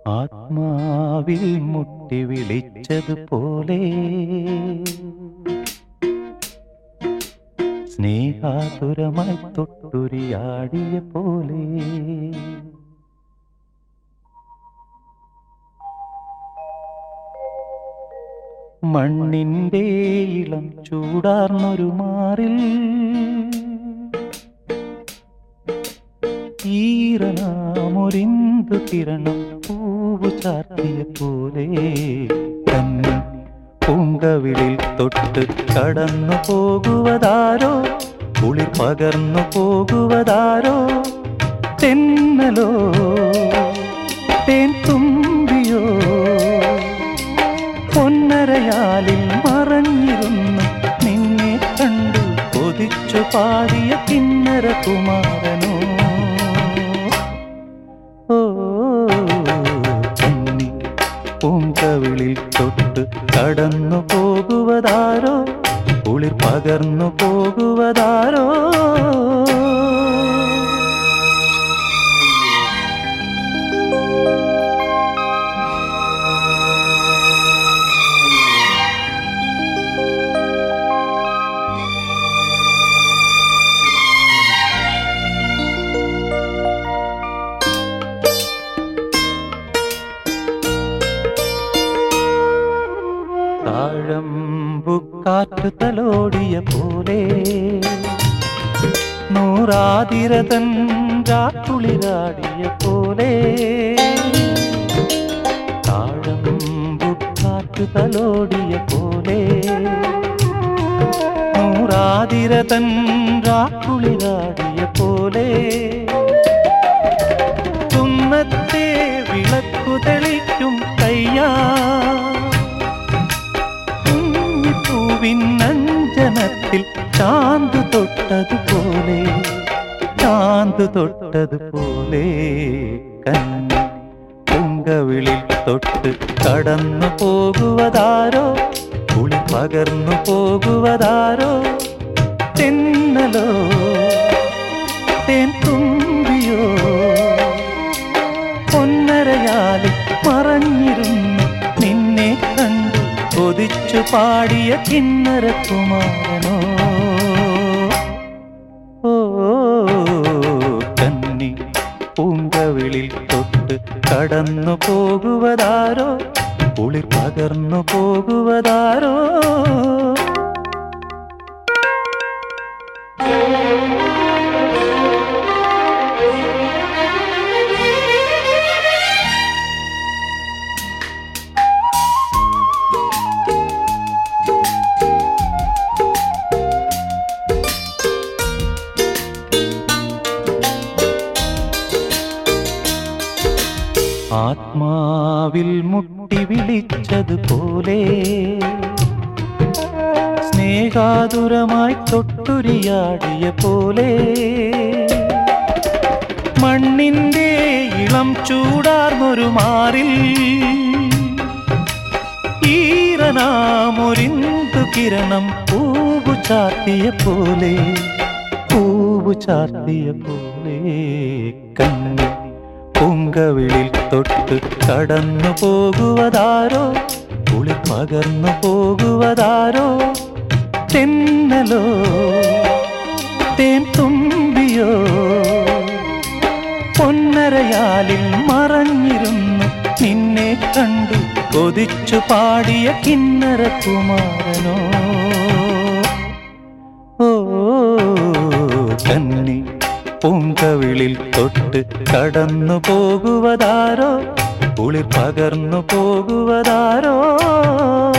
ആത്മാവിൽ മുട്ടി വിളിച്ചതുപോലെ സ്നേഹാതുരമായി തൊട്ടുരിയാടിയ പോലെ മണ്ണിന്റെ ഇളം ചൂടാർന്നൊരു മാറിൽ ഈറനാമൊരിന്തു കിരണം പൂവു ചാർത്തിയ പോലെ തന്നെ പൂങ്കവിളിൽ തൊട്ട് കടന്നു പോകുവതാരോ കുളിർ പകർന്നു പോകുവതാരോ തെന്നലോ തേൻ തുമ്പിയോ പൊന്നരയാലിൽ മറഞ്ഞിരുന്നു നിന്നെ കണ്ടു കൊതിച്ചു പാടിയ കിന്നര കുമാരനോ ഓ കന്നി പൂങ്കവിളിൽ തൊട്ട് കടന്നു പോകുവതാരോ കുളിർ പകർന്നു പോകുവതാരോ താഴമ്പുക്കാറ്റ് തലോടിയ പോലെ നൂറാതിരതൻ രാക്കുളിരാടിയ പോലെ താഴമ്പുക്കാറ്റ് തലോടിയ പോലെ നൂറാതിരതൻ രാക്കുളിരാടിയ പോലെ കുന്നത്തെ വിളക്കു തെളിക്കും കയ്യാ പൂവിനഞ്ജനത്തിൽ ചാന്ത് തൊട്ടതുപോലെ ചാന്ത് തൊട്ടതുപോലെ കന്നി പൊങ്കവിളിൽ തൊട്ട് കടന്നു പോകുവതാരോ കുളി പകർന്നു പോകുവതാരോ തെന്നലോ തേൻ തുമ്പിയോ പൊന്നരയാലിൽ മറഞ്ഞിരുന്നു നിന്നെ കണ്ടു കൊതിച്ചു പാടിയ കിന്നര കുമാരനോ ഓ കന്നി പൂങ്കവിളിൽ തൊട്ട് കടന്നു പോകുവതാരോ കുളിർ പകർന്നു പോകുവതാരോ ആത്മാവിൽ മുട്ടി വിളിച്ചതുപോലെ സ്നേഹാതുരമായി തൊട്ടുരിയാടിയ പോലെ മണ്ണിന്റെ ഇളം ചൂടാർന്നൊരു മാറിൽ ഈറനാമൊരിന്തു കിരണം പൂവു ചാർത്തിയ പോലെ പൂവു ചാർത്തിയ പോലെ കണ്ണി പൂങ്കവിളിൽ തൊട്ട് കടന്നു പോകുവതാരോ കുളി പകർന്നു പോകുവതാരോ തെന്നലോ തേൻ തുമ്പിയോ പൊന്നരയാലിൽ മറഞ്ഞിരുന്നു നിന്നെ കണ്ടു കൊതിച്ചു പാടിയ കിന്നര കുമാരനോ ഓ കന്നി പൂങ്കവിളിൽ തൊട്ട് കടന്നു പോകുവതാരോ കുളിർ പകർന്നു പോകുവതാരോ